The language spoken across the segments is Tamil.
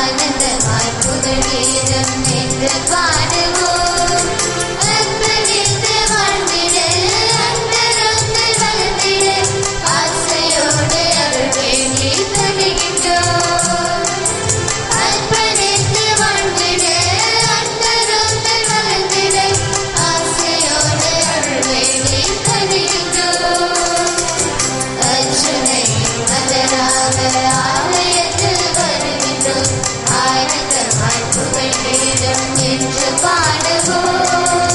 ஆனந்தமாய் புகழீரம் என்று பாடுவோம் அர்ப்பணித்து வாழ்ந்திட அந்தரங்கள் வளர்ந்திட ஆசையோடு அருள் வேண்டி தருகின்றோம் அர்ப்பணித்து வாழ்ந்திட அந்தரங்கள் வளர்ந்திட ஆசையோடு அருள் வேண்டி தருகின்றோம் அர்ச்சனை மலராக ஆலயத்தில் வருகின்றோம் ஆனந்தமாய் புகழ்கிறோம் என்று பாடுவோம்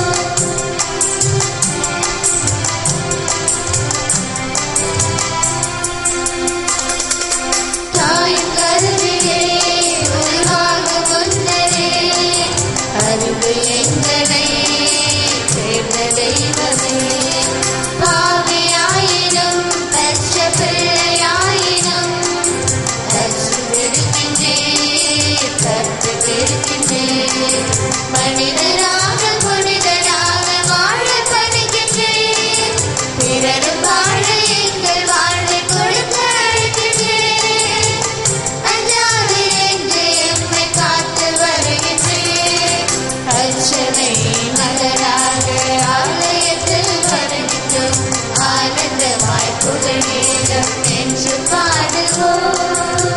தாயின் கருவிலே உருவாக முன்னரே அறிவு எங்களை சேர்ந்த தெய்வமே பாவியாயினும் பெற்ற பிள்ளையாயினும் கற்றுக்கின்றே கற்றுக்கின்றே மனிதராக புனிதராக வாழ பணிக்கின்றேன் பிறரும் வாழ எங்கள் வாழ்வை கொடுக்க அழைக்கின்றேன் அஞ்சாது என்று எம்மை காத்து வருகின்றேன் அர்ச்சனை மலராக ஆலயத்தில் வருகின்றோம் ஆனந்தமாய் புகழீரம் என்று பாடுவோம்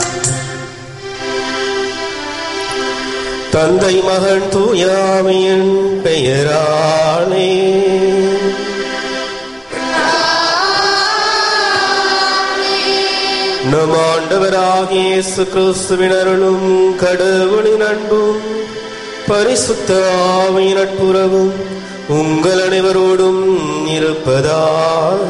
தந்தை மகன் தூயாமையின் பெயரானே நம் ஆண்டவராகிய இயேசு கிறிஸ்துவின் அருளும் கடவுளின் அன்பும் பரிசுத்த ஆவியின் நட்புறவும் உங்கள் அனைவரோடும் இருப்பதாக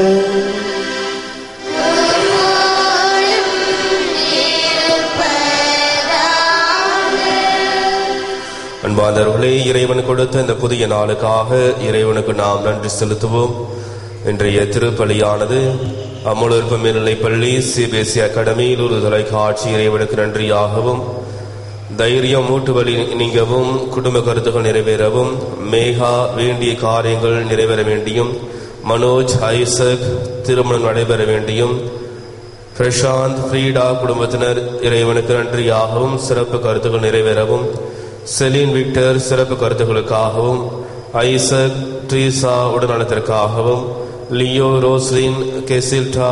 அன்பாதவர்களே இறைவன் கொடுத்த இந்த புதிய நாளுக்காக இறைவனுக்கு நாம் நன்றி செலுத்துவோம் இன்றைய திருப்பலியானது அமுலூர்ப மேல்நிலைப் பள்ளி சிபிஎஸ்இ அகாடமியில் ஒரு தொலைக்காட்சி இறைவனுக்கு நன்றியாகவும் தைரியம் மூட்டுவலி நீங்கவும் குடும்ப கருத்துக்கள் நிறைவேறவும் மேகா வேண்டிய காரியங்கள் நிறைவேற வேண்டியும் மனோஜ் ஐசக் திருமணம் நடைபெற வேண்டியும் பிரசாந்த் ஃப்ரீடா குடும்பத்தினர் இறைவனுக்கு நன்றியாகவும் சிறப்பு கருத்துக்கள் நிறைவேறவும் செலின் விக்டர் சிறப்பு கருத்துக்களுக்காகவும் ஐசக் ட்ரீசா உடல்நலத்திற்காகவும் லியோ ரோஸ்லின் கெசில்டா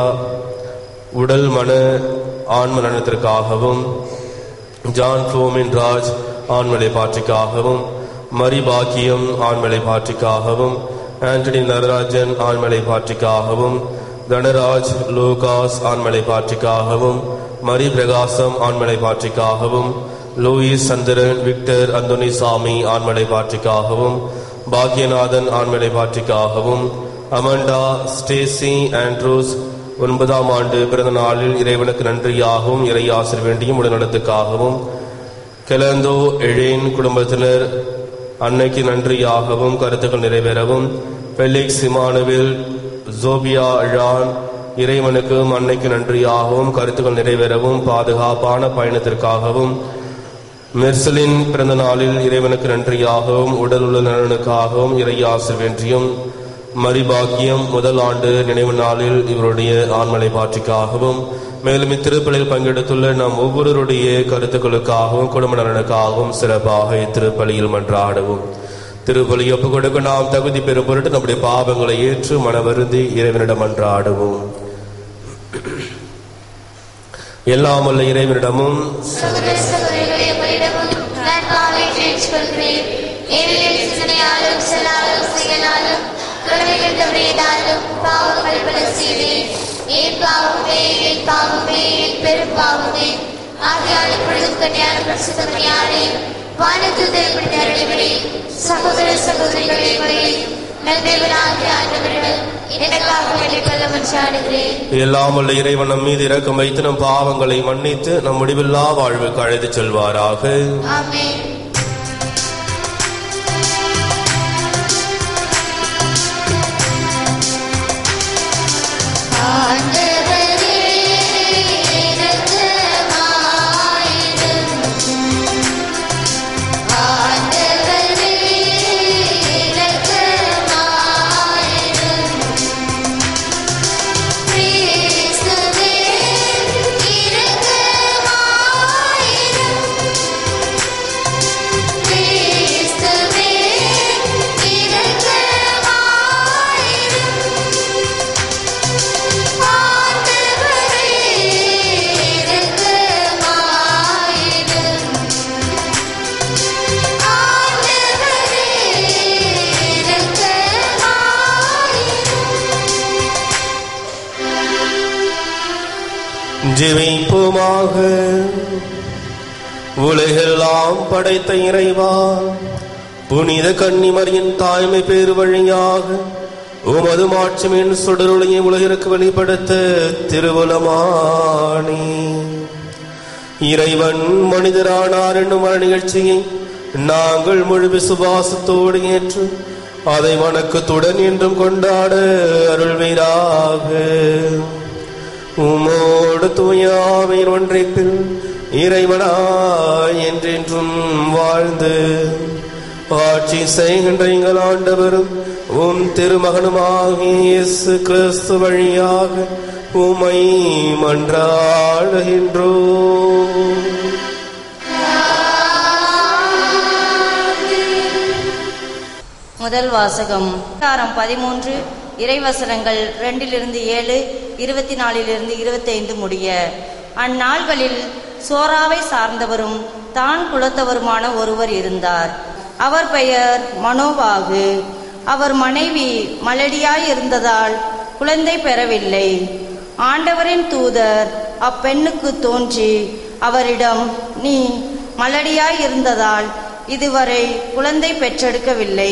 உடல் மன ஆன்ம நலத்திற்காகவும் ஜான் ஃப்ளோமின் ராஜ் ஆண்மலை பாற்றிக்காகவும் மரி பாக்கியம் ஆண்மலை பாற்றிக்காகவும் ஆண்டனி நடராஜன் ஆண்மலை பாற்றிக்காகவும் தனராஜ் லூகாஸ் ஆண்மலை பாற்றிக்காகவும் மரி பிரகாசம் ஆண்மலை பாற்றிக்காகவும் லூயிஸ் சந்திரன் விக்டர் அந்தோனி சாமி ஆண்மலை பாற்றிக்காகவும் பாக்யநாதன் ஆண்மலை பாற்றிக்காகவும் அமண்டா ஸ்டேசி ஆண்ட்ரூஸ் ஒன்பதாம் ஆண்டு பிறந்த நாளில் இறைவனுக்கு நன்றியாகவும் இறையாசிர் வேண்டியும் உடல்நலத்துக்காகவும் கெலந்தோ எழேன் குடும்பத்தினர் அன்னைக்கு நன்றியாகவும் கருத்துக்கள் நிறைவேறவும் பெலிக்ஸ் இமானுவில் ஜோபியா ஜான் இறைவனுக்கும் அன்னைக்கு நன்றியாகவும் கருத்துக்கள் நிறைவேறவும் பாதுகாப்பான பயணத்திற்காகவும் மெர்சலின் பிறந்த நாளில் இறைவனுக்கு நன்றியாகவும் உடல் உள்ள நலனுக்காகவும் இறையாசிர் வேண்டியும் மரிபாக்கியம் முதல் ஆண்டு நினைவு நாளில் இவருடைய ஆண்மலை பாற்றிக்காகவும் மேலும் இத்திருப்பலில் பங்கெடுத்துள்ள நம் ஒவ்வொருவருடைய கருத்துக்களுக்காகவும் குடும்ப நலனுக்காகவும் சிறப்பாக இத்திருப்பலியில் மன்றாடவும் திருப்பலி ஒப்புக் கொடுக்க நாம் தகுதி பெறும் பொருட்டு நம்முடைய பாவங்களை ஏற்று மனவருந்தி இறைவனிடம் மன்றாடுவோம் எல்லாம் வல்ல இறைவனிடமும் சகோதர சகோதரிகளே உங்களிடமும் நான் பாவை கேட்டுக்கொள்கிறேன் ஏழைகளின் சிந்தனையாலும் சொல்லாலும் செயலாலும் கடமைகள் தவறியதாலும் பாவங்கள் பல செய்தேன் என் பாவமே என் பாவமே என் பெரும் பாவமே ஆகையால் இப்பொழுதும் கன்னியான பிரசுத்தமணியாரே வானத்தில் தேவைப்பட்ட அருளிபடி சகோதர சகோதரிகளே உங்களில் நல்தேவனாகிய ஆண்டவரிடம் எனக்காக வேண்டிக் கொள்ள மன்றாடுகிறேன் எல்லாம் வல்ல இறைவன் நம் மீது இரக்கம் வைத்து நம் பாவங்களை மன்னித்து நம் முடிவில்லா வாழ்வுக்கு அழைத்துச் செல்வாராக ஆமென் ஆண்டவரே இரக்கமாயிரும் ஆண்டவரே இரக்கமாயிரும் கிறிஸ்துவே இரக்கமாயிரும் ஜெபிப்போமாக உலகெல்லாம் படைத்த இறைவா புனித கன்னிமரியின் தாய்மை பேரு வழியாக உமது மாட்சிமின் சுடரொளியை உலகிற்கு வெளிப்படுத்த திருவுலமானி இறைவன் மனிதரானார் என்னும் மன நிகழ்ச்சியை நாங்கள் முழு விசுவாசத்தோடு ஏற்று அதை வணக்கத்துடன் என்றும் கொண்டாட அருள்வீராக உமோடு தூயாவின் ஒன்றைப்பில் இறைவனாய் என்றென்றும் வாழ்ந்து ஆட்சி செய்கின்ற எங்கள் ஆண்டவரும் உம் திருமகனுமாகிய இயேசு கிறிஸ்து வழியாக உமை மன்றாடுகின்றோ முதல் வாசகம் அதிகாரம் பதிமூன்று இறைவசனங்கள் ரெண்டிலிருந்து ஏழு இருபத்தி நாலிலிருந்து இருபத்தைந்து முடிய அந்நாள்களில் சோராவை சார்ந்தவரும் தான் குலத்தவருமான ஒருவர் இருந்தார் அவர் பெயர் மனோவாகு அவர் மனைவி மலடியாய் இருந்ததால் குழந்தை பெறவில்லை ஆண்டவரின் தூதர் அப்பெண்ணுக்கு தோன்றி அவரிடம் நீ மலடியாய் இருந்ததால் இதுவரை குழந்தை பெற்றெடுக்கவில்லை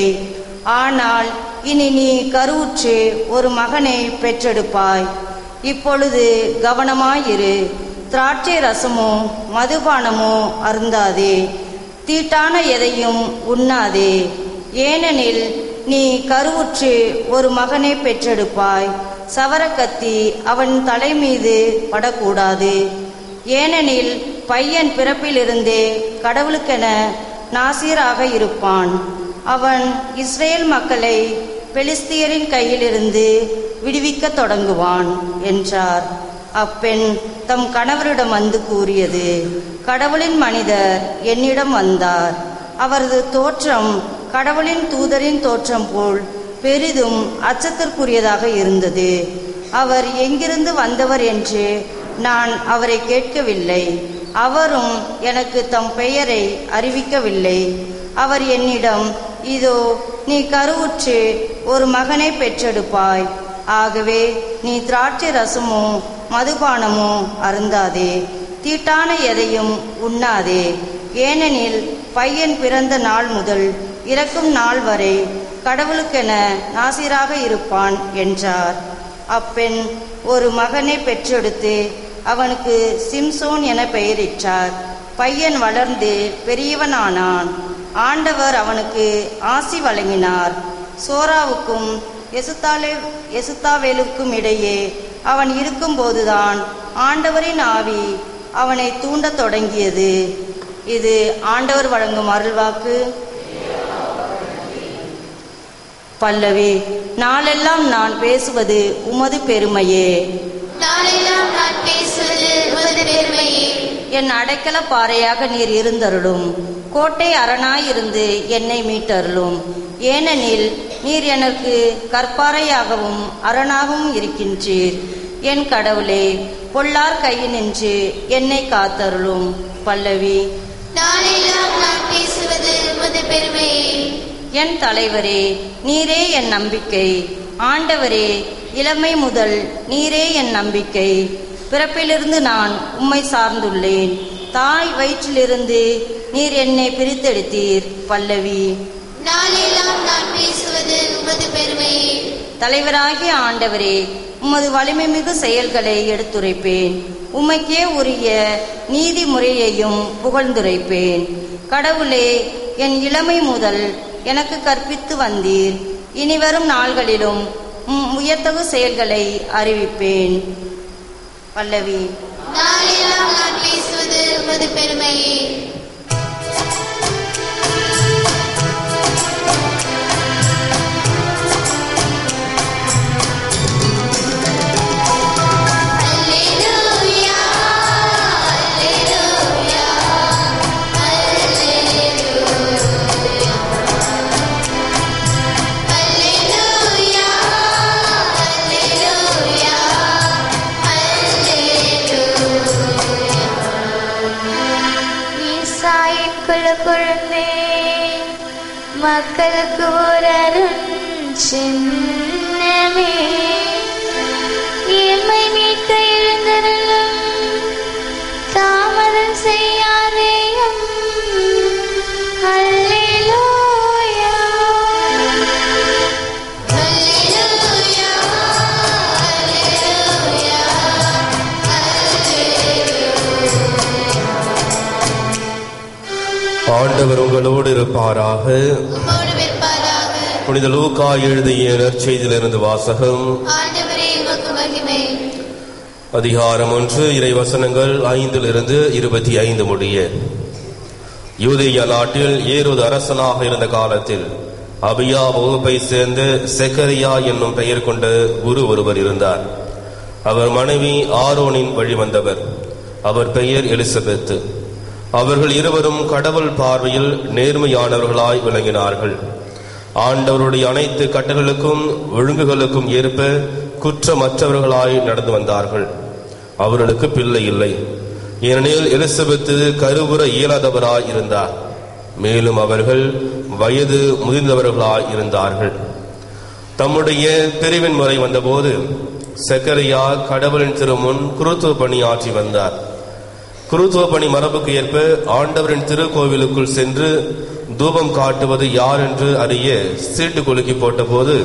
ஆனால் இனி நீ கருவுற்று ஒரு மகனை பெற்றெடுப்பாய் இப்பொழுது கவனமாயிரு திராட்சை ரசமோ மதுபானமோ அருந்தாதே தீட்டான எதையும் உண்ணாதே ஏனெனில் நீ கருவுற்று ஒரு மகனை பெற்றெடுப்பாய் சவரக்கத்தி அவன் தலை மீது படக்கூடாது ஏனெனில் பையன் பிறப்பிலிருந்தே கடவுளுக்கென நாசீராக இருப்பான் அவன் இஸ்ரேல் மக்களை பெலிஸ்தியரின் கையிலிருந்து விடுவிக்கத் தொடங்குவான் என்றார் அப்பெண் தம் கணவரிடம் வந்து கூறியது கடவுளின் மனிதர் என்னிடம் வந்தார் அவரது தோற்றம் கடவுளின் தூதரின் தோற்றம் போல் பெரிதும் அச்சத்திற்குரியதாக இருந்தது அவர் எங்கிருந்து வந்தவர் என்று நான் அவரை கேட்கவில்லை அவரும் எனக்கு தம் பெயரை அறிவிக்கவில்லை அவர் என்னிடம் இதோ நீ கருவுற்று ஒரு மகனை பெற்றெடுப்பாய் ஆகவே நீ திராட்சை ரசமோ மதுபானமோ அருந்தாதே தீட்டான எதையும் உண்ணாதே ஏனெனில் பையன் பிறந்த நாள் முதல் இறக்கும் நாள் வரை கடவுளுக்கென நாசிராக இருப்பான் என்றார் அப்பெண் ஒரு மகனை பெற்றெடுத்து அவனுக்கு சிம்சோன் என பெயரிட்டார் பையன் வளர்ந்து பெரியவனானான் ஆண்டவர் அவனுக்கு ஆசி வழங்கினார் சோராவுக்கும் எசுத்தாலே எசுத்தாவேலுக்கும் இடையே அவன் இருக்கும்போதுதான் ஆண்டவரின் ஆவி அவனை தூண்டத் தொடங்கியது இது ஆண்டவர் வழங்கும் அருள்வாக்கு பல்லவி நாளெல்லாம் நான் பேசுவது உமது பெருமையே நாளெல்லாம் நான் பேசுவது உமது பெருமையே என் அடைக்கல பாறையாக நீர் இருந்தருளும் கோட்டை அரணாயிருந்து என்னை மீட்டருளும் ஏனெனில் நீர் எனக்கு கற்பாறையாகவும் அரணாகவும் இருக்கின்றீர் என் கடவுளே பொல்லார் கையினின்று என்னை காத்தருளும் பல்லவி நாளெல்லாம் நான் பேசுவது உமது பெருமையே என் தலைவரே நீரே என் நம்பிக்கை ஆண்டவரே இளமை முதல் நீரே என் நம்பிக்கை பிறப்பிலிருந்து நான் உம்மை சார்ந்துள்ளேன் தாய் வயிற்றிலிருந்து நீர் என்னை பிரித்தெடுத்தீர் பல்லவி நாளெல்லாம் நான் பேசுவது உமது பெருமையே தலைவராகிய ஆண்டவரே உமது வலிமை மிகு செயல்களை எடுத்துரைப்பேன் உமைக்கே உரிய நீதி முறையையும் புகழ்ந்துரைப்பேன் கடவுளே என் இளமை முதல் எனக்கு கற்பித்து வந்தீர் இனிவரும் நாள்களிலும் உம் உயர்த்தகு செயல்களை அறிவிப்பேன் பல்லவி நாளெல்லாம் நான் பேசுவது உமது பெருமையே அல்லேலூயா அல்லேலூயா அல்லேலூயா அல்லேலூயா ஈசாயின் குலகுழந்தே மக்களுக்கு ஒரு அருண் சின்னமே ஏழ்மை மீட்க எழுந்தருளும் ஆண்டவர் உங்களோடு இருப்பாராக உம்மோடு இருப்பாராக புனித லூக்கா எழுதிய நற்செய்தியிலிருந்து வாசகம் ஆண்டவரே உமக்கு மகிமை அதிகாரம் ஒன்று இறை வசனங்கள் ஐந்திலிருந்து இருபத்தி ஐந்து முடிய யூதேய நாட்டில் ஏரோது அரசனாக இருந்த காலத்தில் அபியா வகுப்பை சேர்ந்த செக்கரியா என்னும் பெயர் கொண்ட குரு ஒருவர் இருந்தார் அவர் மனைவி ஆரோனின் வழி வந்தவர் அவர் பெயர் எலிசபெத்து அவர்கள் இருவரும் கடவுள் பார்வையில் நேர்மையானவர்களாய் விளங்கினார்கள் ஆண்டவருடைய அனைத்து கட்டளைகளுக்கும் ஒழுங்குகளுக்கும் ஏற்ப குற்றமற்றவர்களாய் நடந்து வந்தார்கள் அவர்களுக்கு பிள்ளை இல்லை ஏனெனில் எலிசபெத்து கருவுற இயலாதவராய் இருந்தார் மேலும் அவர்கள் வயது முதிர்ந்தவர்களாய் இருந்தார்கள் தம்முடைய பிரிவின் முறை வந்தபோது செக்கரியா கடவுளின் திருமுன் குருத்துவ பணி ஆற்றி வந்தார் குருத்துவ பணி மரபுக்கு ஏற்ப ஆண்டவரின் திருக்கோவிலுக்குள் சென்று தூபம் காட்டுவது யார் என்று அறிய சீட்டு குலுக்கி போட்டபோது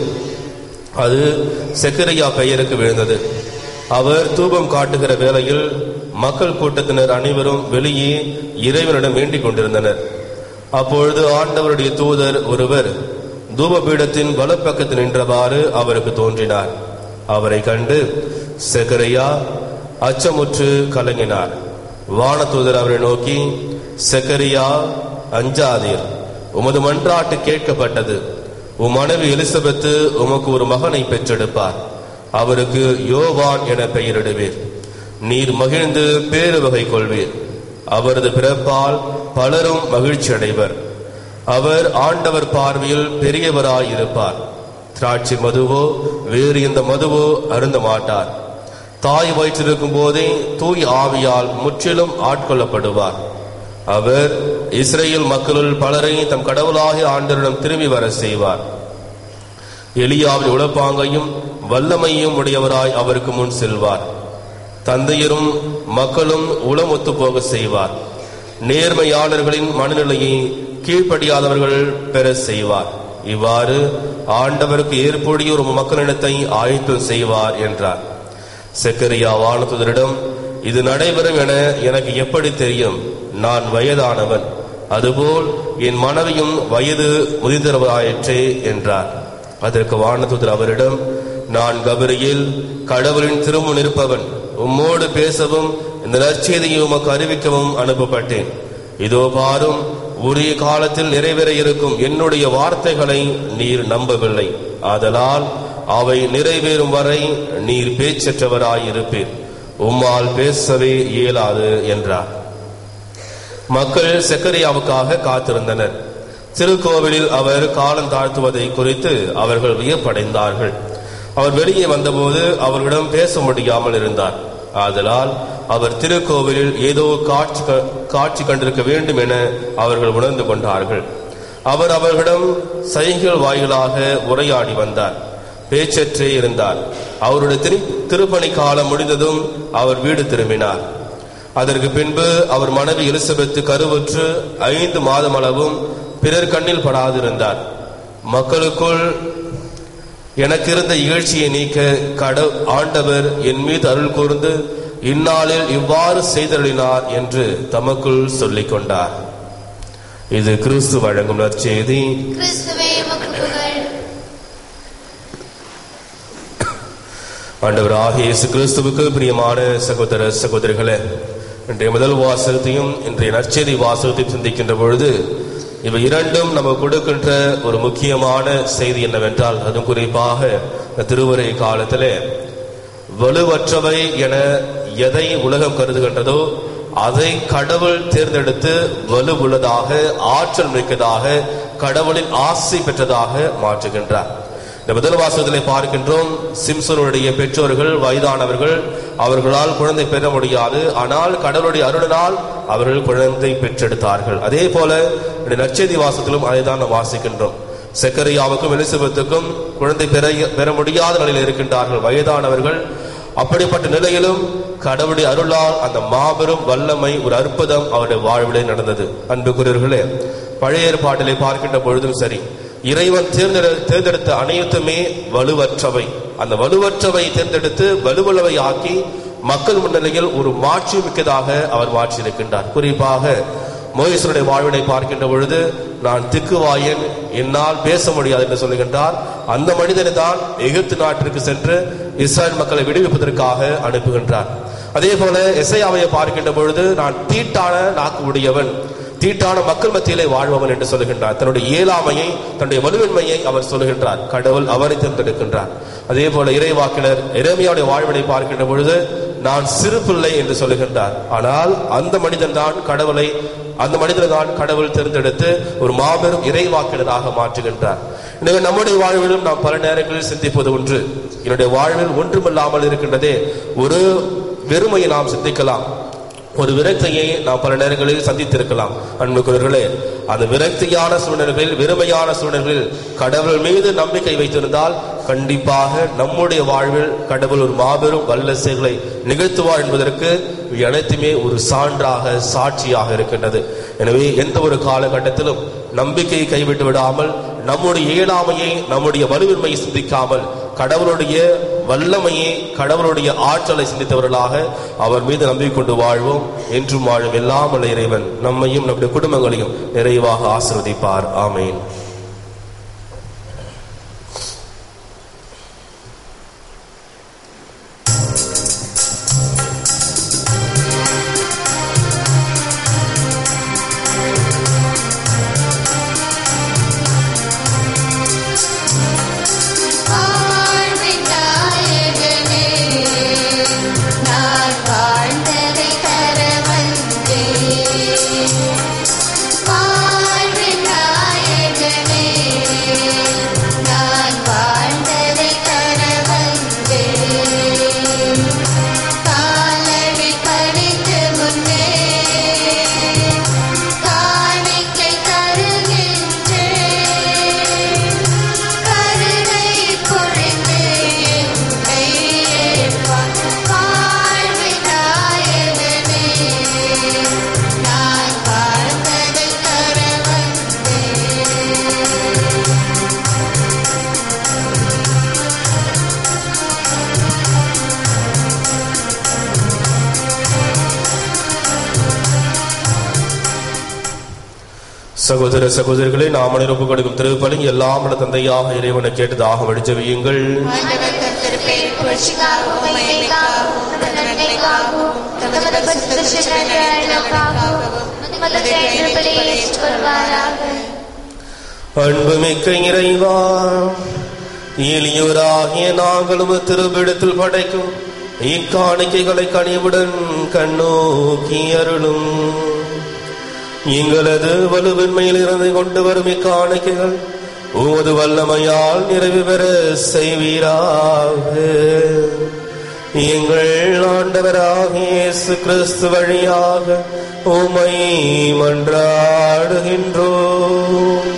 அது செக்கரியா பெயருக்கு விழுந்தது அவர் தூபம் காட்டுகிற வேளையில் மக்கள் கூட்டத்தினர் அனைவரும் வெளியே இறைவனிடம் வேண்டிக் கொண்டிருந்தனர் அப்பொழுது ஆண்டவருடைய தூதர் ஒருவர் தூபபீடத்தின் வலப்பக்கத்தில் நின்றவாறு அவருக்கு தோன்றினார் அவரை கண்டு செக்கரையா அச்சமுற்று கலங்கினார் வானதூதர் அவரை நோக்கி செக்கரியா அஞ்சாதீர் உமது மன்றாட்டு கேட்கப்பட்டது உம் மனைவி எலிசபெத்து உமக்கு ஒரு மகனை பெற்றெடுப்பார் அவருக்கு யோவான் என பெயரிடுவீர் நீர் மகிழ்ந்து பேரு வகை கொள்வீர் அவரது பிறப்பால் பலரும் மகிழ்ச்சி அடைவர் அவர் ஆண்டவர் பார்வையில் பெரியவராய் இருப்பார் திராட்சை மதுவோ வேறு எந்த மதுவோ அருந்த மாட்டார் தாய் வயிற்றிருக்கும் போதே தூய் ஆவியால் முற்றிலும் ஆட்கொள்ளப்படுவார் அவர் இஸ்ரேல் மக்களுள் பலரை தம் கடவுளாகிய ஆண்டவரிடம் திரும்பி வர செய்வார் எலியாவின் உளப்பாங்கையும் வல்லமையும் உடையவராய் அவருக்கு முன் செல்வார் தந்தையரும் மக்களும் உளம் ஒத்து போக செய்வார் நேர்மையாளர்களின் மனநிலையை கீழ்ப்படியாதவர்கள் பெற செய்வார் இவ்வாறு ஆண்டவருக்கு ஏற்புடைய ஒரு மக்களிடத்தை ஆயத்தம் செய்வார் என்றார் செக்கரியா வானதுதரிடம் இது நடைபெறும் என எனக்கு எப்படி தெரியும் நான் வயதானவன் அதுபோல் என் மனைவியும் வயது முதிர்ந்தவராயிற்றே என்றார் அதற்கு வானதுதர் அவரிடம் நான் கபரியில் கடவுளின் திரும்ப நிற்பவன் உம்மோடு பேசவும் இந்த நற்செய்தியை உமக்கு அறிவிக்கவும் அனுப்பப்பட்டேன் இதோ பாரும் உரிய காலத்தில் நிறைவேற இருக்கும் என்னுடைய வார்த்தைகளை நீர் நம்பவில்லை ஆதலால் அவை நிறைவேறும் வரை நீர் பேச்சற்றவராயிருப்பீர் உம்மால் பேசவே இயலாது என்றார் மக்கள் செக்கரியாவுக்காக காத்திருந்தனர் திருக்கோவிலில் அவர் காலம் தாழ்த்துவதை குறித்து அவர்கள் வியப்படைந்தார்கள் அவர் வெளியே வந்தபோது அவர்களிடம் பேச முடியாமல் இருந்தார் ஆதலால் அவர் திருக்கோவிலில் ஏதோ காட்சி க- காட்சி கண்டிருக்க வேண்டும் என அவர்கள் உணர்ந்து கொண்டார்கள் அவர் அவர்களிடம் சைகள் வாயிலாக உரையாடி வந்தார் பேச்சற்றே இருந்தார் அவருடைய திரு திருப்பணி காலம் முடிந்ததும் அவர் வீடு திரும்பினார் அதற்கு பின்பு அவர் மனைவி எலிசபெத்து கருவுற்று ஐந்து மாதம் அளவும் பிறர் கண்ணில் படாதிருந்தார் மக்களுக்குள் எனக்கு இருந்த இகழ்ச்சியை நீக்க கட ஆண்டவர் என் மீது அருள் கூர்ந்து இந்நாளில் இவ்வாறு செய்தருளினார் என்று தமக்குள் சொல்லிக் கொண்டார் இது கிறிஸ்து வழங்கும் நற்செய்தி கிறிஸ்துவே உமக்கு புகழ் ஆண்டவர் ஆகிய இயேசு கிறிஸ்துவுக்கு பிரியமான சகோதர சகோதரிகளே இன்றைய முதல் வாசகத்தையும் இன்றைய நற்செய்தி வாசகத்தையும் சிந்திக்கின்ற பொழுது இவை இரண்டும் நமக்கு கொடுக்கின்ற ஒரு முக்கியமான செய்தி என்னவென்றால் அதுவும் குறிப்பாக இந்த திருவரை காலத்திலே வலுவற்றவை என எதை உலகம் கருதுகின்றதோ அதை கடவுள் தேர்ந்தெடுத்து வலுவுள்ளதாக ஆற்றல் மிக்கதாக கடவுளின் ஆசை பெற்றதாக மாற்றுகின்றார் இந்த முதல் வாசகத்திலே பார்க்கின்றோம் சிம்சனுடைய பெற்றோர்கள் வயதானவர்கள் அவர்களால் குழந்தை பெற முடியாது ஆனால் கடவுளுடைய அருளினால் அவர்கள் குழந்தை பெற்றெடுத்தார்கள் அதே போல இந்த நற்செய்தி வாசகத்திலும் அதை தான் நாம் வாசிக்கின்றோம் செக்கரியாவுக்கும் எலிசபெத்துக்கும் குழந்தை பெற பெற முடியாத நிலையில் இருக்கின்றார்கள் வயதானவர்கள் அப்படிப்பட்ட நிலையிலும் கடவுளுடைய அருளால் அந்த மாபெரும் வல்லமை ஒரு அற்புதம் அவருடைய வாழ்விலே நடந்தது அன்புக்குரியவர்களே பழைய ஏற்பாட்டிலே பார்க்கின்ற பொழுதும் சரி இறைவன் தேர்ந்தெடு தேர்ந்தெடுத்த அனைத்துமே வலுவற்றவை அந்த வலுவற்றவை தேர்ந்தெடுத்து வலுவுள்ளவை ஆக்கி மக்கள் முன்னிலையில் ஒரு மாட்சி மிக்கதாக அவர் மாற்றியிருக்கின்றார் குறிப்பாக மோயிசனுடைய வாழ்வினை பார்க்கின்ற பொழுது நான் திக்குவாயன் என்னால் பேச முடியாது என்று சொல்லுகின்றார் அந்த மனிதனை தான் எகிப்து நாட்டிற்கு சென்று இஸ்ரேல் மக்களை விடுவிப்பதற்காக அனுப்புகின்றார் அதே போல எசையாவை பார்க்கின்ற பொழுது நான் தீட்டான நாக்கு உடையவன் தீட்டான மக்கள் மத்தியிலே வாழ்பவன் என்று சொல்லுகின்றார் தன்னுடைய இயலாமையை தன்னுடைய வலுவின்மையை அவர் சொல்லுகின்றார் கடவுள் அவரை தேர்ந்தெடுக்கின்றார் அதே போல இறைவாக்கினர் இறைமையாவுடைய வாழ்வினை பார்க்கின்ற பொழுது நான் சிறு பிள்ளை என்று சொல்லுகின்றார் ஆனால் அந்த மனிதன் தான் கடவுளை அந்த மனிதனை தான் கடவுள் தேர்ந்தெடுத்து ஒரு மாபெரும் இறைவாக்கினராக மாற்றுகின்றார் எனவே நம்முடைய வாழ்விலும் நாம் பல நேரங்களில் சிந்திப்பது ஒன்று என்னுடைய வாழ்வில் ஒன்றுமில்லாமல் இருக்கின்றதே ஒரு வெறுமையை நாம் சிந்திக்கலாம் ஒரு விரக்தியை நாம் பல நேரங்களில் சந்தித்திருக்கலாம் அன்புக்குரியவர்களே அந்த விரக்தியான சூழ்நிலைகளில் வெறுமையான சூழ்நிலைகளில் கடவுள் மீது நம்பிக்கை வைத்திருந்தால் கண்டிப்பாக நம்முடைய வாழ்வில் கடவுள் ஒரு மாபெரும் வல்ல செயல்களை நிகழ்த்துவார் என்பதற்கு இவை அனைத்துமே ஒரு சான்றாக சாட்சியாக இருக்கின்றது எனவே எந்த ஒரு காலகட்டத்திலும் நம்பிக்கையை கைவிட்டு விடாமல் நம்முடைய இயலாமையை நம்முடைய வலுவின்மையை சிந்திக்காமல் கடவுளுடைய வல்லமையை கடவுளுடைய ஆற்றலை சிந்தித்தவர்களாக அவர் மீது நம்பிக்கை கொண்டு வாழ்வோம் என்றும் வாழும் எல்லாம் வல்ல இறைவன் நம்மையும் நம்முடைய குடும்பங்களையும் நிறைவாக ஆசிர்வதிப்பார் ஆமேன் வாழ்வின் நாயகனே, நான் வாழ்ந்ததை தர வந்தேன். வாழ்வின் நாயகனே, நான் வாழ்ந்ததை தர வந்தேன். காலடி பணிந்து முன்னே காணிக்கை தருகின்றேன் கருணை பொழிந்து என்னை ஏற்பார். வாழ்வின் நாயகனே, நான் வாழ்ந்ததை தர வந்தேன். சகோதர சகோதரிகளே நாம் அனைவரும் கொடுக்கும் திருப்பலி எல்லாம் வல்ல தந்தையாக இறைவனை கேட்டு தாகம் வடிச்சவியுங்கள் ஆண்டவர் தம் திருப்பெயர் புகழ்ச்சிக்காகவும் மகிமைக்காகவும் தமது நன்மைக்காகவும் தமது பரிசுத்த சிறப்புகளுக்காகவும் உமது கைவிடுதலை ஏற்றுக்கொள்வாராக அன்புமிக்க இறைவா எளியோராகிய நாங்களும் திருப்பிடத்தில் படைக்கும் இக்காணிக்கைகளை கனிவுடன் கண்ணோக்கி அருளும் எங்களது வலுவின்மையில் இருந்து கொண்டு வரும் இக்காணிக்கைகள் உமது வல்லமையால் நிறைவு பெற செய்வீராக எங்கள் ஆண்டவராகிய இயேசு கிறிஸ்து வழியாக உமை மன்றாடுகின்றோம்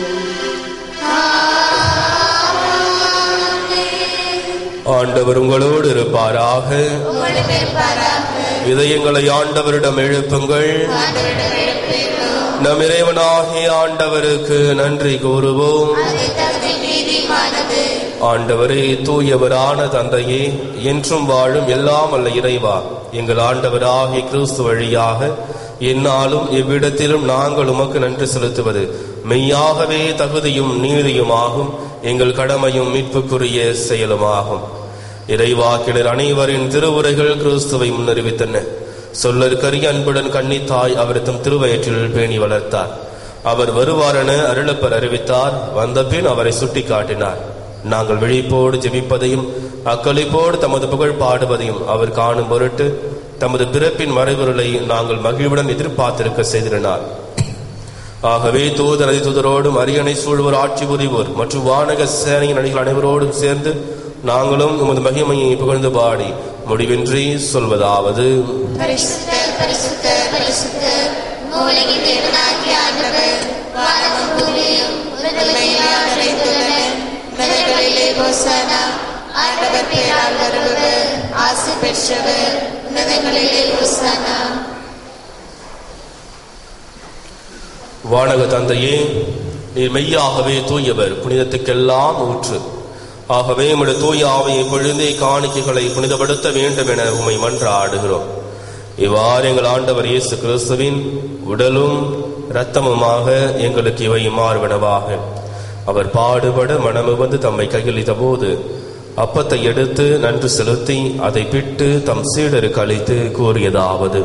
ஆண்டவர் உங்களோடு இருப்பாராக உங்களோடு இருப்பாராக இதயங்களை ஆண்டவரிடம் எழுப்புங்கள் ஆண்டவரிடம் எழுப்பீர்கள் நம் இறைவனாகிய ஆண்டவருக்கு நன்றி கூறுவோம் அது தகுதி நீதிமானது ஆண்டவரே தூயவரான தந்தையே என்றும் வாழும் எல்லாம் அல்ல இறைவா எங்கள் ஆண்டவராகிய கிறிஸ்து வழியாக என்னாலும் இவ்விடத்திலும் நாங்கள் உமக்கு நன்றி செலுத்துவது மெய்யாகவே தகுதியும் நீதியுமாகும் எங்கள் கடமையும் மீட்புக்குரிய செயலுமாகும் இறைவாக்கினர் அனைவரின் திருவுரைகள் கிறிஸ்துவை முன்னறிவித்தன சொல்லற்கரிய அன்புடன் கன்னித்தாய் அவர் தம் திருவயிற்றில் பேணி வளர்த்தார் அவர் வருவாரென அருளப்பர் அறிவித்தார் வந்தபின் அவரை சுட்டிக்காட்டினார் நாங்கள் விழிப்போடு ஜெபிப்பதையும் அக்களிப்போடு தமது புகழ் பாடுவதையும் அவர் காணும் பொருட்டு தமது பிறப்பின் மறைபொருளை நாங்கள் மகிழ்வுடன் எதிர்பார்த்திருக்க செய்திருந்தார் ஆகவே தூதர் அதிதூதரோடும் அரியணை சூழ்வோர் ஆட்சி புரிவோர் மற்றும் வானக சேனையின் அணிகள் அனைவரோடும் சேர்ந்து நாங்களும் உமது மகிமையை புகழ்ந்து பாடி முடிவின்றி சொல்வதாவது பரிசுத்தர் பரிசுத்தர் பரிசுத்தர் மூலகின் தேவனாகிய ஆண்டவர் வானமும் பூமியும் உலகெல்லாம் நிறைந்துள்ளன நகர்களிலே ஹோசானா ஆண்டவர் பேரால் வருபவர் ஆசி பெற்றவர் உன்னதங்களிலே ஹோசானா வானக தந்தையே நீர் மெய்யாகவே தூயவர் புனிதத்துக்கெல்லாம் ஊற்று ஆகவே உம்முடைய தூய ஆவையை பொழுந்தே காணிக்கைகளை புனிதப்படுத்த வேண்டும் என உம்மை மன்றாடுகிறோம் இவ்வாறு எங்கள் ஆண்டவர் இயேசு கிறிஸ்துவின் உடலும் இரத்தமுமாக எங்களுக்கு இவை மாறுவனவாக அவர் பாடுபட மனமு வந்து தம்மை கையளித்த போது அப்பத்தை எடுத்து நன்று செலுத்தி அதை பிட்டு தம் சீடருக்கு அளித்து கூறியதாவது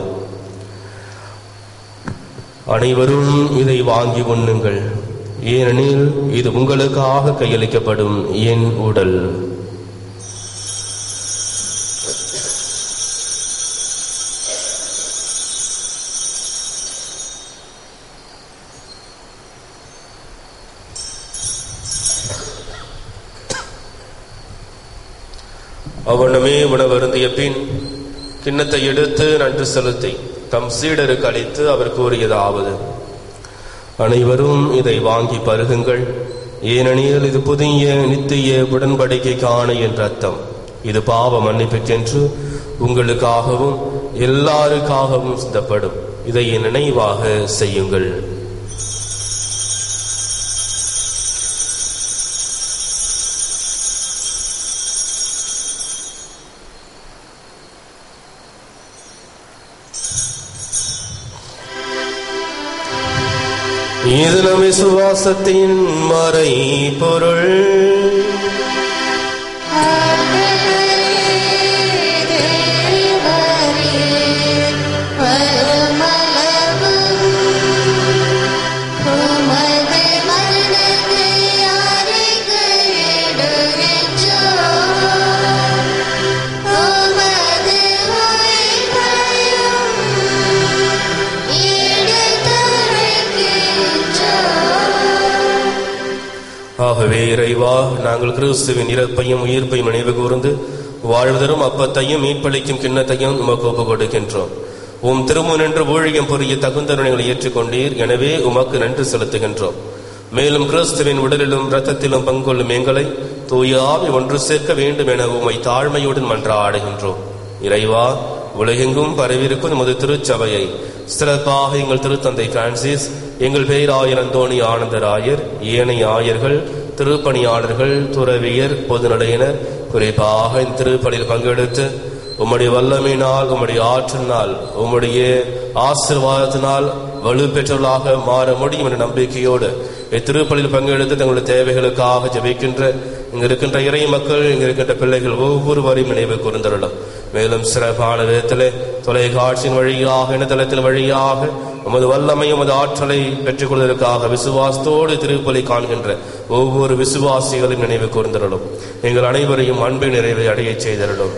அனைவரும் இதை வாங்கி உண்ணுங்கள் ஏனெனில் இது உங்களுக்காக கையளிக்கப்படும் என் உடல் அவனுமே உணவருந்திய பின் கிண்ணத்தை எடுத்து நன்று செலுத்தி தம் சீடருக்கு அளித்து அவர் கூறியதாவது அனைவரும் இதை வாங்கி பருகுங்கள் ஏனெனில் இது புதிய நித்திய உடன்படிக்கைக்கான என்ற அர்த்தம் இது பாவ மன்னிப்புக்கென்று உங்களுக்காகவும் எல்லாருக்காகவும் சிந்தப்படும் இதை என் நினைவாக செய்யுங்கள் இது நம் விசுவாசத்தின் மறை பொருள் ஆகவே இறைவா நாங்கள் கிறிஸ்துவின் இறப்பையும் உயிர்ப்பையும் நினைவு கூர்ந்து வாழ்வதரும் அப்பத்தையும் மீட்பளிக்கும் கிண்ணத்தையும் உமக்கு ஒப்புக் கொடுக்கின்றோம் உம் திருமுன் என்று ஊழியம் புரிய தகுந்தவர்களை ஏற்றுக்கொண்டீர் எனவே உமக்கு நன்றி செலுத்துகின்றோம் மேலும் கிறிஸ்துவின் உடலிலும் இரத்தத்திலும் பங்கொள்ளும் எங்களை தூய ஆவி ஒன்று சேர்க்க வேண்டும் என உம்மை தாழ்மையுடன் மன்றாடுகின்றோம் இறைவா உலகெங்கும் பரவியிருக்கும் நமது திருச்சபையை சிறப்பாக எங்கள் திருத்தந்தை பிரான்சிஸ் எங்கள் பேராயர் அந்தோணி ஆனந்தராயர் ஏனைய ஆயர்கள் திருப்பணியாளர்கள் துறவியர் பொதுநடையினர் குறிப்பாக இந்த திருப்பணியில் பங்கெடுத்து உம்முடைய வல்லமையினால் உம்முடைய ஆற்றலினால் உம்முடைய ஆசீர்வாதத்தினால் வலுப்பெற்றவர்களாக மாற முடியும் என்ற நம்பிக்கையோடு இத்திருப்பலில் பங்கெடுத்து தங்களுடைய தேவைகளுக்காக ஜெபிக்கின்ற இங்க இருக்கின்ற இறை மக்கள் இங்க இருக்கின்ற பிள்ளைகள் ஒவ்வொருவரையும் நினைவு கூர்ந்தருளும் மேலும் சிறப்பான விதத்திலே தொலைக்காட்சியின் வழியாக இணையதளத்தின் வழியாக உமது வல்லமை உமது ஆற்றலை பெற்றுக் கொள்வதற்காக விசுவாசத்தோடு திருப்பலி காண்கின்ற ஒவ்வொரு விசுவாசிகளையும் நினைவு கூர்ந்தருளும் எங்கள் அனைவரையும் அன்பை நிறைவை அடையச் செய்தருளும்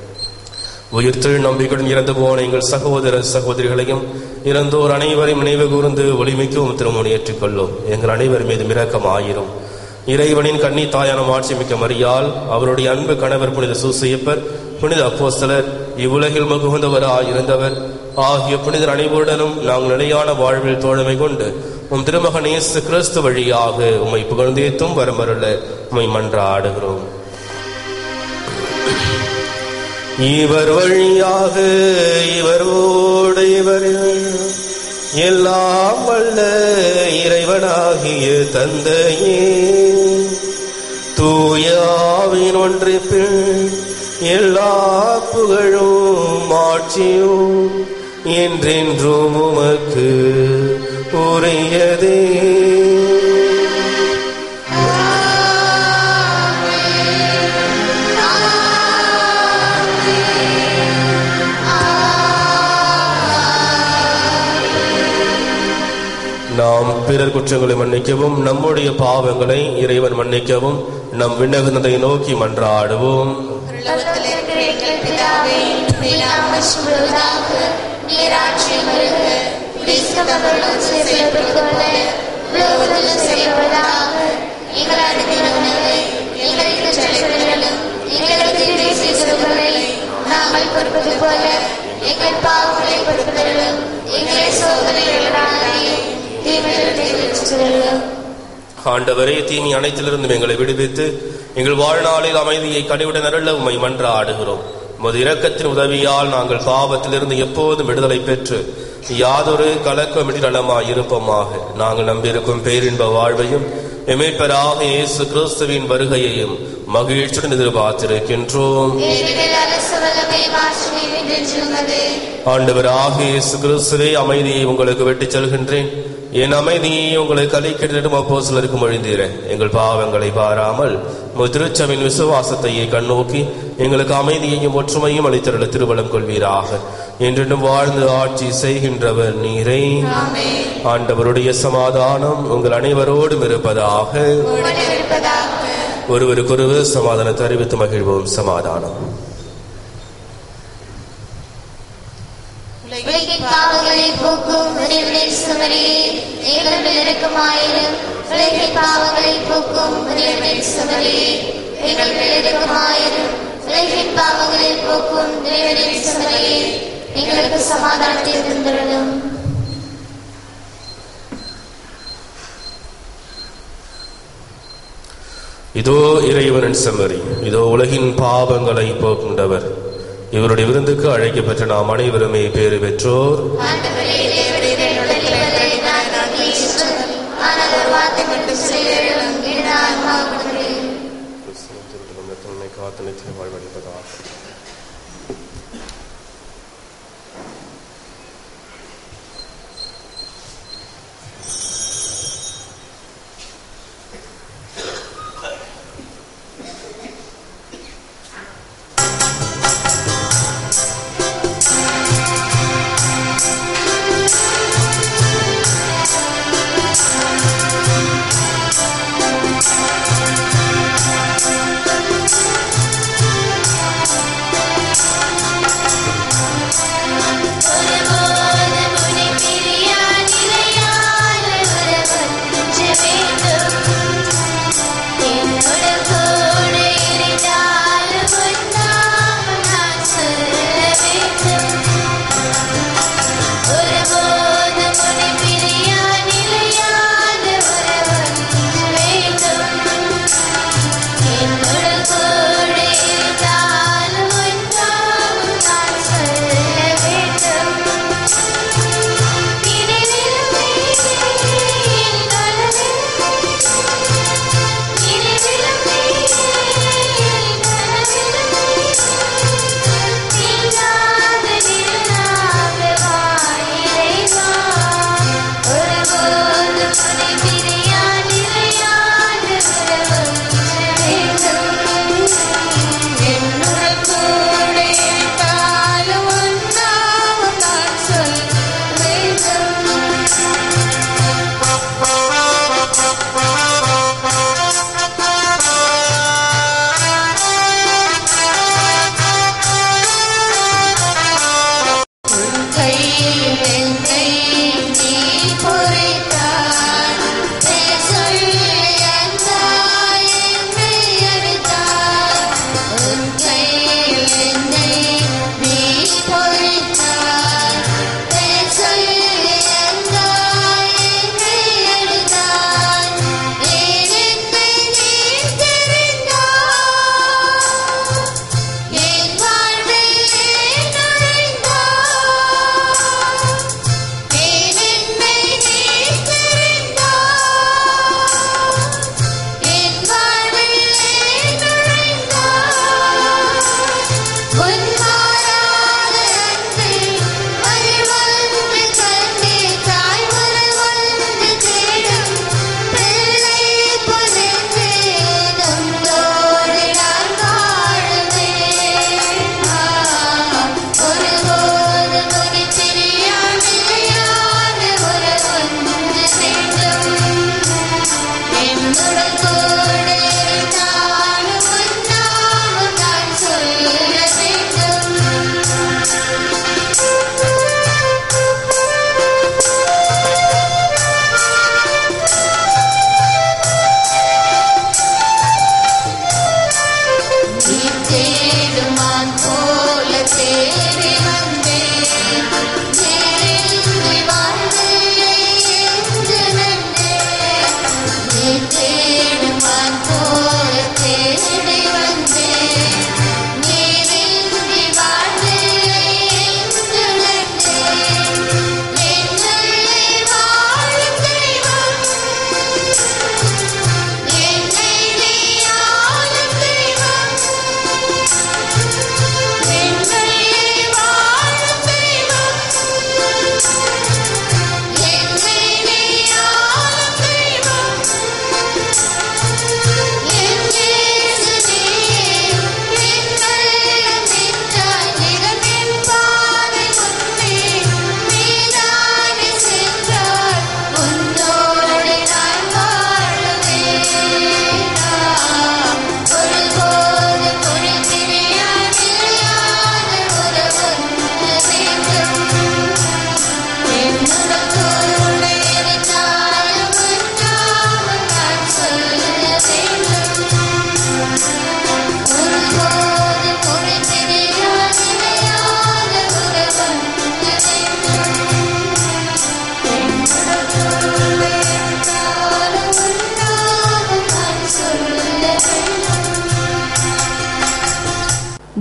உயிர்த்தெழு நம்பிக்கையுடன் இறந்து போன எங்கள் சகோதர சகோதரிகளையும் இறந்தோர் அனைவரையும் நினைவு கூர்ந்து ஒளிமிக்கவும் திருமணம் ஏற்றுக்கொள்ளும் எங்கள் அனைவர் மீது இரக்கம் ஆயிரும் இறைவனின் கன்னி தாயான மாட்சிமிக்க மரியால் அவருடைய அன்பு கணவர் புனித சூசையப்பர் புனித அப்போஸ்தலர் இவ்வுலகில் மகுந்தவராய் இருந்தவர் ஆகிய புனிதர் அனைவருடனும் நாங்கள் நிலையான வாழ்வில் தோழமை கொண்டு உம் திருமகன் இயேசு கிறிஸ்து வழியாக உம்மை புகழ்ந்தேத்தும் வரமருள உம்மை மன்றாடுகிறோம் இவர் வழியாக இவரோடு இவர் எல்லாம் வல்ல இறைவனாகிய தந்தையே தூயாவின் ஒன்றிப்பில் எல்லா புகழும் ஆட்சியும் என்றென்றும் உமக்கு உரியதே நாம் பிறர் குற்றங்களை மன்னிக்கவும் நம்முடைய பாவங்களை இறைவன் மன்னிக்கவும் நம் விண்ணகத்தை நோக்கி மன்றாடுவோம் பரலோகத்தில் இருக்கிற எங்கள் பிதாவே, உம்முடைய நாமம் சுடுவதாக, நீராட்சியம் வருக, கிறிஸ்தவர்களும் செய்யப்படுவது போல, உலகத்திலும் செய்யப்படுவதாக. எங்கள் அனுதின உணவை எங்களுக்கு செலுத்துகிறதும், எங்களுக்கு தீமை செய்கிறவர்களை நாங்கள் பொறுப்பது போல எங்கள் பாவங்களை பொறுப்பதிலும் எங்களை சோதனைகளாக தீமைகளை விடுவித்துள்ளோம் ஆண்டவரே தீமை அனைத்திலிருந்தும் எங்களை விடுவித்து எங்கள் வாழ்நாளில் அமைதியை கனிவுடன் அருள உம்மை மன்றாடுகிறோம் உமது இரக்கத்தின் உதவியால் நாங்கள் பாவத்திலிருந்து எப்போதும் விடுதலை பெற்று யாதொரு கலக்கமின்றி நலமாய் இருப்போமாக நாங்கள் நம்பியிருக்கும் பேரின்ப வாழ்வையும் எமேற்பராக இயேசு கிறிஸ்துவின் வருகையையும் மகிழ்ச்சியுடன் எதிர்பார்த்திருக்கின்றோம் ஏனெனில் அரசு வல்லமை மாற்றி வென்றுள்ளது ஆண்டவராக இயேசு கிறிஸ்துவே அமைதியை உங்களுக்கு விட்டுச் செல்கின்றேன் என் அமைதியை உங்களுக்கு அளிக்கிறதும் அப்போ சிலருக்கு மொழிந்தீர எங்கள் பாவங்களை பாராமல் உமது திருச்சபின் விசுவாசத்தையே கண்ணோக்கி எங்களுக்கு அமைதியையும் ஒற்றுமையும் அளித்தருள திருவளம் கொள்வீராக என்றென்றும் வாழ்ந்து ஆட்சி செய்கின்றவர் நீரை ஆண்டவருடைய சமாதானம் உங்கள் அனைவரோடும் இருப்பதாக உடன் இருப்பதாக ஒருவருக்கொருவர் சமாதானத்தை அறிவித்து மகிழ்வோம் சமாதானம் உலகின் பாவங்களை போக்கும் உதவியை சுமரியே எங்கள் மேல் இரக்கமாயிரும் உலகின் பாவங்களை போக்கும் உதவியை சுமரியே எங்கள் மேல் இரக்கமாயிரும் உலகின் பாவங்களை போக்கும் உதவியை சுமரியே எங்களுக்கு சமாதானத்தை தந்துள்ளோம் இதோ இறைவனின் செம்மறி இதோ உலகின் பாவங்களை போக்குண்டவர் இவருடைய விருந்துக்கு அழைக்கப்பட்ட நாம் அனைவருமே பேறு பெற்றோர் ஆண்டவரே தேவரீரே உலகிலே நான் நன்றி ஆனால் ஒரு வார்த்தை மட்டும் செய்யும் நான் மாவுகிறேன் ஆ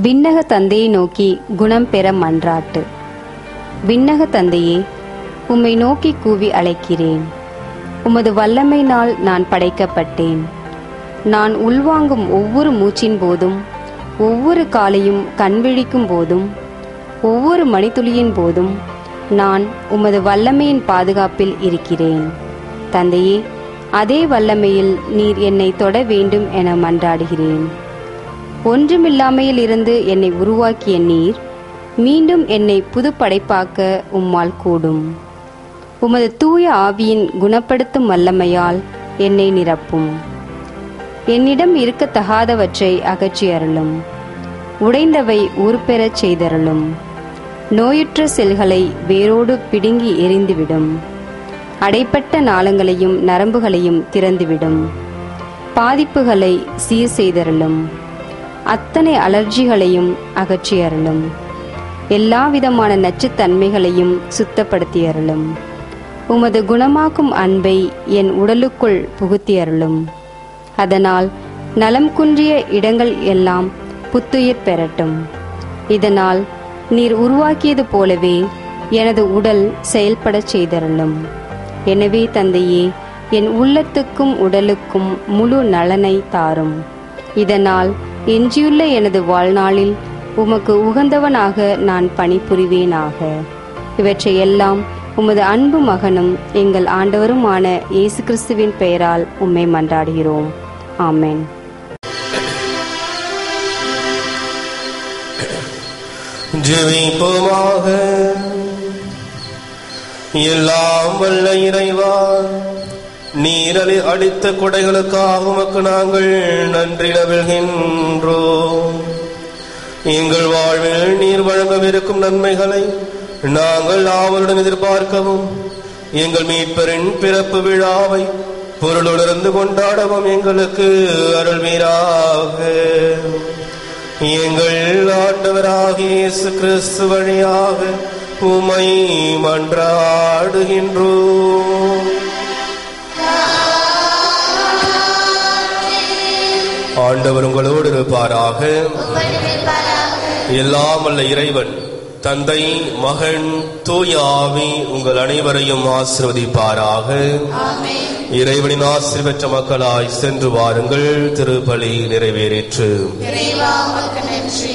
விண்ணக தந்தையை நோக்கி குணம் பெற மன்றாட்டு விண்ணக தந்தையே உம்மை நோக்கி கூவி அழைக்கிறேன் உமது வல்லமையினால் நான் படைக்கப்பட்டேன் நான் உள்வாங்கும் ஒவ்வொரு மூச்சின் போதும் ஒவ்வொரு காலையும் கண்விழிக்கும் போதும் ஒவ்வொரு மணித்துளியின் போதும் நான் உமது வல்லமையின் பாதுகாப்பில் இருக்கிறேன் தந்தையே அதே வல்லமையில் நீர் என்னை தொட வேண்டும் என மன்றாடுகிறேன் ஒன்றுமில்லாமையில் இருந்து என்னை உருவாக்கிய நீர் மீண்டும் என்னை புது படைப்பாக்க உம்மால் கூடும் உமது தூய ஆவியின் குணப்படுத்தும் வல்லமையால் என்னை நிரப்பும் என்னிடம் இருக்கத்தகாதவற்றை அகற்றி அருளும் உடைந்தவை ஊர்பெறச் செய்தருளும் நோயுற்ற செல்களை வேரோடு பிடுங்கி எரிந்துவிடும் அடைப்பட்ட நாளங்களையும் நரம்புகளையும் திறந்துவிடும் பாதிப்புகளை சீர் செய்தருளும் அத்தனை அலர்ஜிகளையும் அகற்றி அருளும் எல்லாவிதமான நச்சுத்தன்மைகளையும் சுத்தப்படுத்தி அருளும் உமது குணமாக்கும் அன்பை என் உடலுக்குள் புகுத்தி அருளும் அதனால் நலம் குன்றிய இடங்கள் எல்லாம் புத்துயிர் பெறட்டும் இதனால் நீர் உருவாக்கியது போலவே எனது உடல் செயல்படச் செய்தருளும் எனவே தந்தையே என் உள்ளத்துக்கும் உடலுக்கும் முழு நலனை தாரும் இதனால் எஞ்சியுள்ள எனது வாழ்நாளில் உமக்கு உகந்தவனாக நான் பணிபுரிவேனாக இவற்றை எல்லாம் உமது அன்பு மகனும் எங்கள் ஆண்டவருமான இயேசு கிறிஸ்துவின் பெயரால் உம்மை மன்றாடுகிறோம் ஆமென் ஜெபிப்போமாக எல்லாம் வல்ல இறைவா நீரலி அடித்த கொடைகளுக்காக உமக்கு நாங்கள் நன்றி நவிழ்கின்றோம் எங்கள் வாழ்வில் நீர் வழங்கவிருக்கும் நன்மைகளை நாங்கள் ஆவலுடன் எதிர்பார்க்கவும் எங்கள் மீட்பரின் பிறப்பு விழாவை பொருளுணர்ந்து கொண்டாடவும் எங்களுக்கு அருள்வீராக எங்கள் ஆண்டவராகிய இயேசு கிறிஸ்து வழியாக உமை மன்றாடுகின்றோம் ஆண்டவர் உங்களோடு இருப்பாராக எல்லாம் வல்ல இறைவன் தந்தை மகன் தூய ஆவி உங்கள் அனைவரையும் ஆசிர்வதிப்பாராக இறைவனின் ஆசிர் பெற்ற மக்களாய் சென்று வாருங்கள் திருப்பலி நிறைவேறிற்று இறைவா உமக்கு நன்றி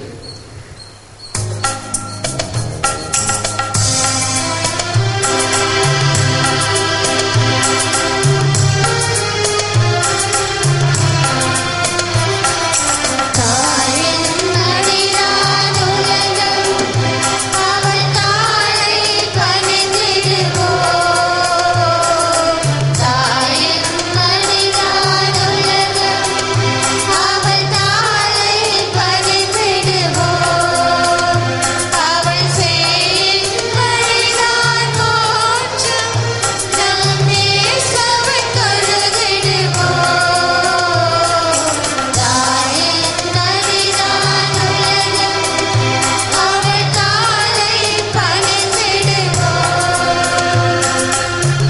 தாயின் மடிதான் உலகம் அவள் தாளை பணிந்திடுவோம் தாயின் மடிதான் உலகம் அவள் தாளை பணிந்திடுவோம் அவள் செய்யும் வழிதான் மோட்சம் நம் இயேசுவை தொழுதிடுவோம் தாயின் நதிதான் உலகம் அவள் தாளை பணிந்திடுவோம்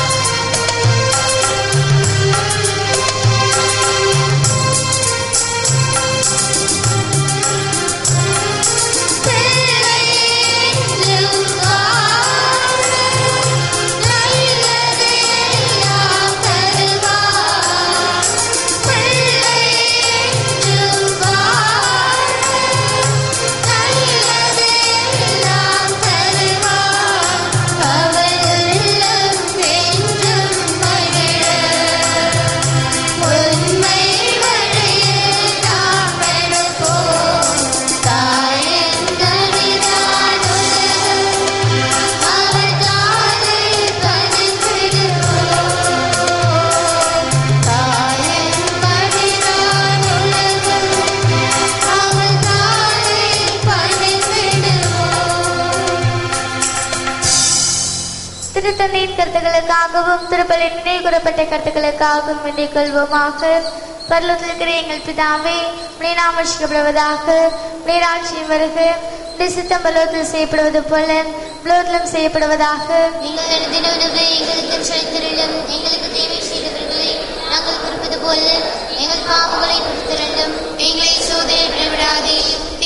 பிள்ளை என்றும் வாழ நல்லதெல்லாம் தருவார் பிள்ளை என்றும் வாழ நல்லதெல்லாம் தருவார் அவள் உள்ளம் என்றும் மகிழ உண்மை வழியில் நாம் நடப்போம் தாயின் நதிதான் உலகம் அவள் தாளை பணிந்திடுவோம் தாயின் மடிதான் உலகம் அவள் தாளை பணிந்திடுவோம் திருத்தந்தையின் கருத்துக்களுக்காகவும் திருப்பலின் நினைவு கூறப்பட்ட கருத்துக்களுக்காகவும் வேண்டிக் கொள்வோமாக பரலோகத்தில் இருக்கிற எங்கள் பிதாவே உடைய நாமம் ரட்சிக்கப்படுவதாக உடைய ராட்சியம் வருக உடைய சித்தம் பரலோகத்தில் செய்யப்படுவது போல உலகத்திலும் செய்யப்படுவதாக எங்கள் தின உணவை எங்களுக்கு செலுத்திரலும் எங்களுக்கு தேவை செய்தவர்களை நாங்கள் குறிப்பது போல எங்கள் பாவங்களை பொறுத்திரண்டும் எங்களை சோதனை விடாதே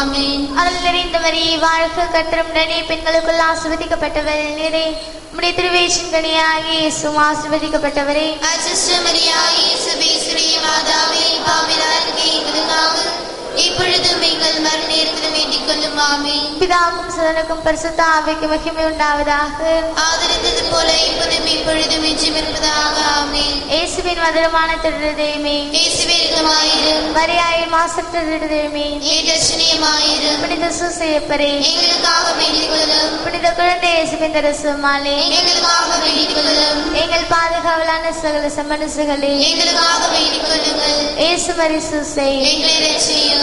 ஆமென் அருள் நிறைந்த மரியே வாழ்க கத்திரமுடனே பெண்களுக்குள் ஆசிர்வதிக்கப்பட்டவள் நீரே உம்முடைய திருவேஷன் கனியாகி இயேசுவும் ஆசிர்வதிக்கப்பட்டவரே அசிஸ்டமரியா இயேசுவே சிறிய மாதாவே பாவிலாருக்கு எங்களுக்காக இப்பொழுதும் எங்கள் மறு நேரத்தில் வேண்டிக் கொள்ளும் ஆமென் பிதாவுக்கும் சுதனுக்கும் பரிசுத்த ஆவிக்கு மகிமை உண்டாவதாக ஆதரித்தது போல இப்பொழுதும் இப்பொழுதும் என்றும் இருப்பதாக ஆமென் இயேசுவின் மதுரமான திருதயமே இயேசுவே இரக்கமாயிரும் மரியாயின் மாசற்ற திருதயமே ஏற்றச்சனியமாயிரும் புனித சுசையப்பரே எங்களுக்காக வேண்டிக் கொள்ளும் புனித குழந்தை இயேசுவின் தரசுமாலே எங்களுக்காக வேண்டிக் கொள்ளும் எங்கள் பாதுகாவலான சகல சமனசுகளே எங்களுக்காக வேண்டிக் கொள்ளுங்கள் இயேசு மரி சுசை எங்களை ரட்சியும்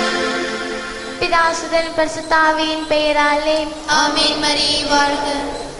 பிதாசுதன் பரிசுத்தாவியின் பெயராலே ஆமீன் மரியே வாழ்க